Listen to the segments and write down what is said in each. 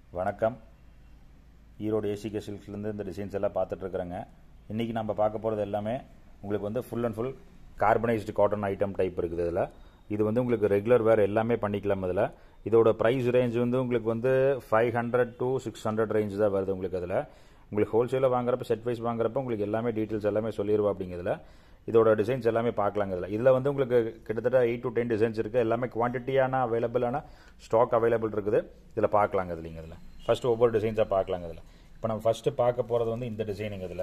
வணக்கம் ஈரோடு ஏசிகே சில்க்ஸ்லேருந்து இந்த டிசைன்ஸ் எல்லாம் பார்த்துட்ருக்குறேங்க இன்றைக்கி நம்ம பார்க்க போகிறது எல்லாமே உங்களுக்கு வந்து full and full carbonised cotton item type இருக்குது இதில் இது வந்து உங்களுக்கு ரெகுலர் வேர் எல்லாமே பண்ணிக்கலாம் இதில் இதோட ப்ரைஸ் ரேஞ்ச் வந்து உங்களுக்கு வந்து five hundred to six hundred range தான் வருது உங்களுக்கு அதில் உங்களுக்கு ஹோல்சேலில் வாங்குறப்ப செட் வைஸ் வாங்குறப்ப உங்களுக்கு எல்லாமே டீட்டெயில்ஸ் எல்லாமே சொல்லிடுவா அப்படிங்கிறதுல இதோட டிசைன்ஸ் எல்லாமே பார்க்கலாங்க இதில் இதில் வந்து உங்களுக்கு கிட்டத்தட்ட எயிட் டு டென் டிசைன்ஸ் இருக்குது எல்லாமே குவான்டிட்டியான அவைலபிளான ஸ்டாக் அவைலபிள் இருக்குது இதில் பார்க்கலாங்க இதுலிங்க இதில் ஃபஸ்ட்டு ஒவ்வொரு டிசைன்ஸாக பார்க்கலாங்க இதில் இப்போ நம்ம ஃபஸ்ட்டு பார்க்க போகிறது வந்து இந்த டிசைனுங்க இதில்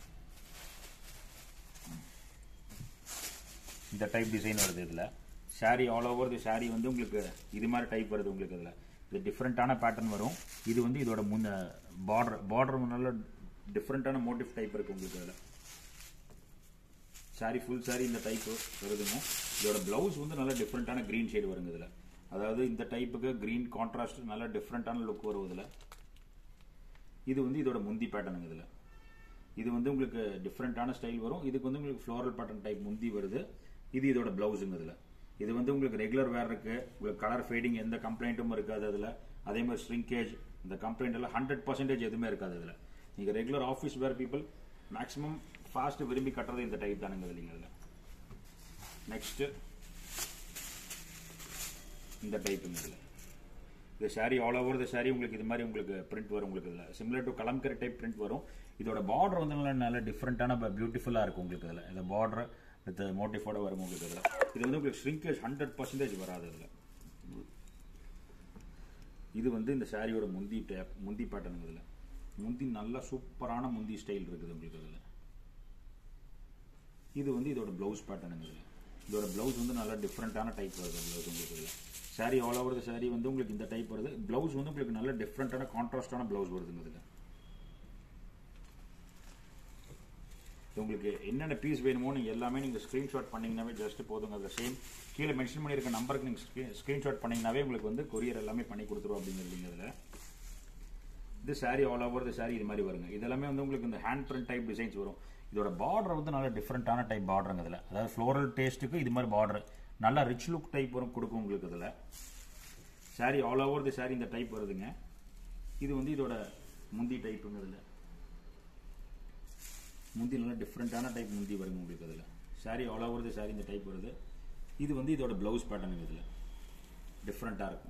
இந்த டைப் டிசைன் வருது இதில் sari all over the sari வந்து உங்களுக்கு இது மாதிரி டைப் வருது உங்களுக்கு இதில் இது டிஃப்ரெண்ட்டான பேட்டர்ன் வரும் இது வந்து இதோட முன்ன பார்டர் பார்டர் நல்ல டிஃப்ரெண்ட்டான மோட்டிவ் டைப் இருக்குது உங்களுக்கு இதில் சாரி ஃபுல் சாரி இந்த டைப் வருதுங்க இதோட பிளவுஸ் வந்து நல்ல டிஃப்ரெண்ட்டான க்ரீன் ஷேட் வருங்க இதில் அதாவது இந்த டைப்புக்கு க்ரீன் கான்ட்ராஸ்ட் நல்ல டிஃப்ரெண்ட்டான லுக் வரும் இதில் இது வந்து இதோட முந்தி பேட்டர்னுங்க இதில் இது வந்து உங்களுக்கு டிஃப்ரெண்ட்டான ஸ்டைல் வரும் இதுக்கு வந்து உங்களுக்கு ஃப்ளோரல் பேட்டர்ன் டைப் முந்தி வருது இது இதோட பிளவுஸுங்க இதில் இது வந்து உங்களுக்கு ரெகுலர் வேர் இருக்கு உங்களுக்கு கலர் ஃபேடிங் எந்த கம்ப்ளைண்ட்டும் இருக்காது அதில் அதே மாதிரி ஸ்ட்ரிங்கேஜ் இந்த கம்ப்ளைண்ட் எல்லாம் ஹண்ட்ரட் பர்சன்டேஜ் எதுவுமே இருக்காது இதில் நீங்கள் regular office wear people maximum fast விரும்பி கட்டுறது இந்த டைப் தானுங்க இல்லைங்க இதில் நெக்ஸ்ட்டு இந்த டைப்புங்க இதில் இந்த sari all over the sari உங்களுக்கு இது மாதிரி உங்களுக்கு பிரிண்ட் வரும் உங்களுக்கு இதில் similar to Kalamkari type print வரும் இதோட பார்டர் வந்து நல்ல நல்ல டிஃப்ரெண்ட்டான பியூட்டிஃபுல்லாக இருக்கும் உங்களுக்கு இதில் இந்த பார்டர் வித் மோட்டிஃபோட வரும் உங்களுக்கு இதில் இது வந்து உங்களுக்கு ஷ்ரிங்கேஜ் ஹண்ட்ரட் பர்சன்டேஜ் வராது இதில் இது வந்து இந்த சாரியோட முந்தி டேப் முந்தி பேட்டர்னுங்க இதில் முந்தி நல்ல சூப்பரான முந்தி ஸ்டைல் இருக்குது உங்களுக்கு இதில் இது வந்து இதோட ப்ளவுஸ் பேட்டர்னுங்க இதில் இதோட ப்ளவுஸ் வந்து நல்லா டிஃப்ரெண்ட்டான டைப் வருது ப்ளவுஸ் உங்களுக்கு இதில் sari all over the sari வந்து உங்களுக்கு இந்த டைப் வருது ப்ளவுஸ் வந்து உங்களுக்கு நல்ல டிஃப்ரெண்ட்டான கான்ட்ராஸ்டான ப்ளவுஸ் வருதுங்க இதில் உங்களுக்கு என்னென்ன பீஸ் வேணுமோ நீங்கள் எல்லாமே நீங்கள் ஸ்க்ரீன்ஷாட் பண்ணிங்கனாவே ஜஸ்ட் போதுங்க அதில் சேம் கீழே மென்ஷன் பண்ணியிருக்க நம்பருக்கு நீங்கள் ஸ்க்ரீன்ஷாட் பண்ணிங்கனாவே உங்களுக்கு வந்து கொரியர் எல்லாமே பண்ணி கொடுத்துருவோம் அப்படிங்கிறீங்க இதில் இது sari all over the sari இது மாதிரி வருங்க இதெல்லாமே வந்து உங்களுக்கு இந்த ஹேண்ட் பிரிண்ட் டைப் டிசைன்ஸ் வரும் இதோட பார்டர் வந்து நல்ல டிஃப்ரெண்ட்டான டைப் பார்டருங்க இதில் அதாவது ஃப்ளோரல் டேஸ்ட்டுக்கு இது மாதிரி பார்டர் நல்லா ரிச் லுக் டைப் வரும் கொடுக்கும் உங்களுக்கு இதில் sari all over the sari இந்த டைப் வருதுங்க இது வந்து இதோட முந்தி டைப்புங்க இதில் முந்தி நல்லா டிஃப்ரெண்ட்டான டைப் முந்தி வருங்க உங்களுக்கு இதில் sari all over the sari இந்த டைப் வருது இது வந்து இதோட ப்ளவுஸ் பேட்டர்னுங்க இதில் டிஃப்ரெண்ட்டாக இருக்கும்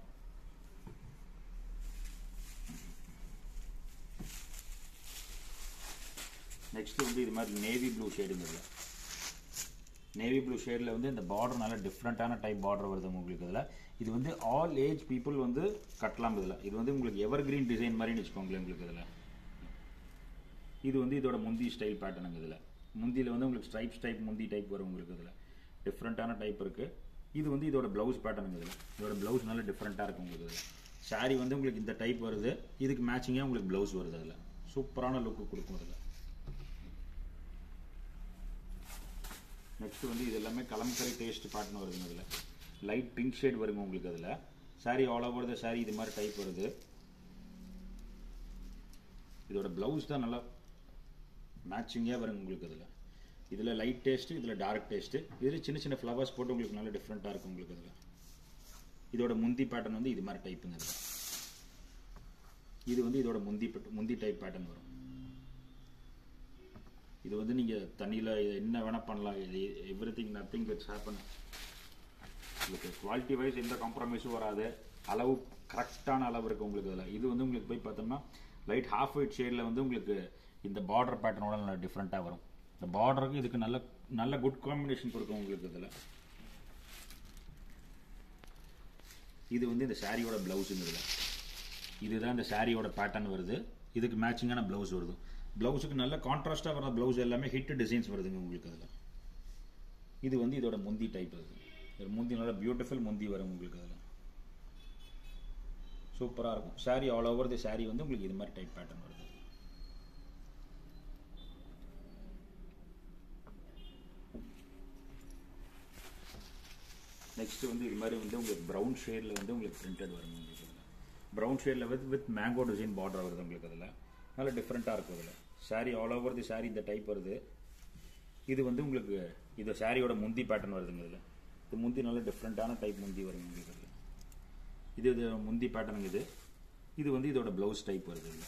நெக்ஸ்ட் வந்து இது மாதிரி நேவி ப்ளூ ஷேடுங்க இதில் நேவி ப்ளூ ஷேடில் வந்து இந்த பார்டர் நல்ல டிஃப்ரெண்ட்டான டைப் பார்டர் வருது உங்களுக்கு இதில் இது வந்து ஆல் ஏஜ் பீப்புள் வந்து கட்டலாம் இதில் இது வந்து உங்களுக்கு எவர் கிரீன் டிசைன் மாதிரின்னு வச்சுக்கோங்களேன் உங்களுக்கு இதில் இது வந்து இதோட முந்தி ஸ்டைல் பேட்டர்னுங்க இதில் முந்தியில் வந்து உங்களுக்கு ஸ்ட்ரைப் டைப் முந்தி டைப் வரும் உங்களுக்கு இதில் டிஃப்ரெண்ட்டான டைப் இருக்குது இது வந்து இதோட ப்ளவுஸ் பேட்டர்னுங்க இதில் இதோட ப்ளவுஸ் நல்ல டிஃப்ரெண்ட்டாக இருக்கும் உங்களுக்கு இதில் சாரி வந்து உங்களுக்கு இந்த டைப் வருது இதுக்கு மேட்சிங்காக உங்களுக்கு ப்ளவுஸ் வருது அதில் சூப்பரான லுக்கு கொடுக்கும் அதில் நெக்ஸ்ட் வந்து இது எல்லாமே கலம்கரி டேஸ்ட் பேட்டர்ன் வருதுங்க அதில் லைட் பிங்க் ஷேட் வருங்க உங்களுக்கு அதில் sari all over the sari இது மாதிரி டைப் வருது இதோட ப்ளவுஸ் தான் நல்லா மேட்சிங்காக வருங்க உங்களுக்கு அதில் இதில் லைட் டேஸ்ட்டு இதில் டார்க் டேஸ்ட்டு இதில் சின்ன சின்ன ஃப்ளவர்ஸ் போட்டு உங்களுக்கு நல்ல டிஃப்ரெண்ட்டாக இருக்கும் உங்களுக்கு அதில் இதோட முந்தி பேட்டர்ன் வந்து இது மாதிரி டைப்புங்க அதில் இது வந்து இதோட முந்தி முந்தி டைப் பேட்டர்ன் வரும் இது வந்து நீங்கள் தண்ணியில் என்ன வேணால் பண்ணலாம் இது everything nothing it's happen உங்களுக்கு குவாலிட்டி வைஸ் எந்த காம்ப்ரமைஸும் வராது அளவு கரெக்டான அளவு இருக்குது உங்களுக்கு இதில் இது வந்து உங்களுக்கு போய் பார்த்தோம்னா லைட் ஹாஃப் ஒயிட் ஷேடில் வந்து உங்களுக்கு இந்த பார்டர் பேட்டர்னோட நல்லா டிஃப்ரெண்ட்டாக வரும் இந்த பார்டருக்கு இதுக்கு நல்ல நல்ல குட் காம்பினேஷன் கொடுக்கும் உங்களுக்கு இதில் இது வந்து இந்த சாரியோட ப்ளவுஸுங்க இதில் இதுதான் இந்த சாரியோட பேட்டர்ன் வருது இதுக்கு மேட்சிங்கான ப்ளவுஸ் வருது ப்ளவுஸுக்கு நல்ல கான்ட்ராஸ்டாக வர ப்ளவுஸ் எல்லாமே ஹிட் டிசைன்ஸ் வருதுங்க உங்களுக்கு அதில் இது வந்து இதோட முந்தி டைப் வருது இது முந்தி நல்லா பியூட்டிஃபுல் முந்தி வரும் உங்களுக்கு அதில் சூப்பராக இருக்கும் sari all over the sari வந்து உங்களுக்கு இது மாதிரி டைப் பேட்டர்ன் வருது நெக்ஸ்ட் வந்து இது மாதிரி வந்து உங்களுக்கு ப்ரௌன் ஷேடில் வந்து உங்களுக்கு பிரிண்டட் வரும் உங்களுக்கு அதில் ப்ரௌன் ஷேடில் with with mango design border வருது உங்களுக்கு அதில் நல்ல டிஃப்ரெண்ட்டாக இருக்கும் அதில் sari all over the sari இந்த டைப் வருது இது வந்து உங்களுக்கு இது சாரியோட முந்தி பேட்டர்ன் வருதுங்க இதில் இது முந்தி நல்ல டிஃப்ரெண்ட்டான டைப் முந்தி வருங்க உங்களுக்கு இதில் இது இது முந்தி பேட்டர்னுங்க இது இது வந்து இதோட ப்ளவுஸ் டைப் வருது இல்லை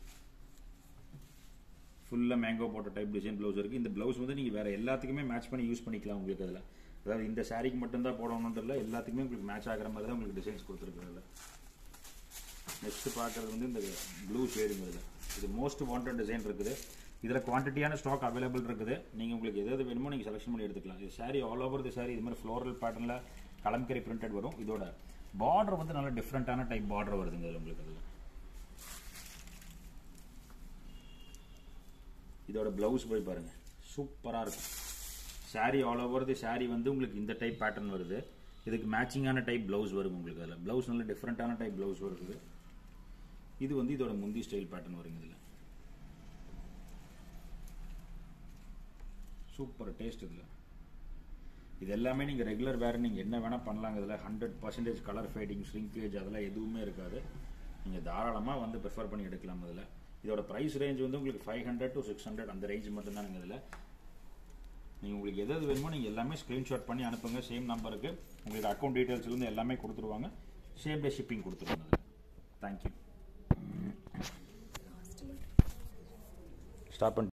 ஃபுல்லாக மேங்கோ போட்ட டைப் டிசைன் ப்ளவுஸ் இருக்குது இந்த ப்ளவுஸ் வந்து நீங்கள் வேறு எல்லாத்துக்குமே மேட்ச் பண்ணி யூஸ் பண்ணிக்கலாம் உங்களுக்கு அதில் அதாவது இந்த சாரீக்கு மட்டும்தான் போடணுன்றது இல்லை எல்லாத்துக்குமே உங்களுக்கு மேட்ச் ஆகிற மாதிரி தான் உங்களுக்கு டிசைன்ஸ் கொடுத்துருக்குறதுல நெக்ஸ்ட் பார்க்குறது வந்து இந்த ப்ளூ ஷேடுங்கிறது இது மோஸ்ட் வாண்டட் டிசைன் இருக்குது இதில் குவான்டிட்டியான ஸ்டாக் அவைலபிள் இருக்குது நீங்கள் உங்களுக்கு எது எது வேணுமோ நீங்கள் செலெக்ஷன் பண்ணி எடுத்துக்கலாம் இது sari all over the sari இது மாதிரி ஃப்ளோரல் பேட்டர்னில் கலம்கரி பிரிண்டட் வரும் இதோட பார்டர் வந்து நல்ல டிஃப்ரெண்ட்டான டைப் பார்டர் வருதுங்க இதில் உங்களுக்கு அதில் இதோட ப்ளவுஸ் போய் பாருங்க சூப்பராக இருக்கும் sari all over the sari வந்து உங்களுக்கு இந்த டைப் பேட்டர்ன் வருது இதுக்கு மேட்சிங்கான டைப் ப்ளவுஸ் வரும் உங்களுக்கு அதில் ப்ளவுஸ் நல்ல டிஃப்ரெண்ட்டான டைப் ப்ளவுஸ் வருது இது வந்து இதோட முந்தி ஸ்டைல் பேட்டர்ன் வருங்க இதில் சூப்பர் டேஸ்ட் இதில் இது எல்லாமே நீங்கள் ரெகுலர் வேறு நீங்கள் என்ன வேணால் பண்ணலாங்க இதில் hundred percentage colour fading shrinkage அதெல்லாம் எதுவுமே இருக்காது நீங்கள் தாராளமாக வந்து ப்ரிஃபர் பண்ணி எடுக்கலாம் இதில் இதோட ப்ரைஸ் ரேஞ்ச் வந்து உங்களுக்கு five hundred to six hundred அந்த ரேஞ்ச் மட்டும்தானுங்க இதில் நீங்கள் உங்களுக்கு எது எது வேணுமோ நீங்கள் எல்லாமே ஸ்க்ரீன்ஷாட் பண்ணி அனுப்புங்க சேம் நம்பருக்கு உங்களுக்கு அக்கௌண்ட் டீட்டெயில்ஸ்லேருந்து எல்லாமே கொடுத்துருவாங்க சேம் டே ஷிப்பிங் கொடுத்துருவாங்க தேங்க்யூ ஸ்டாப் பண்ணி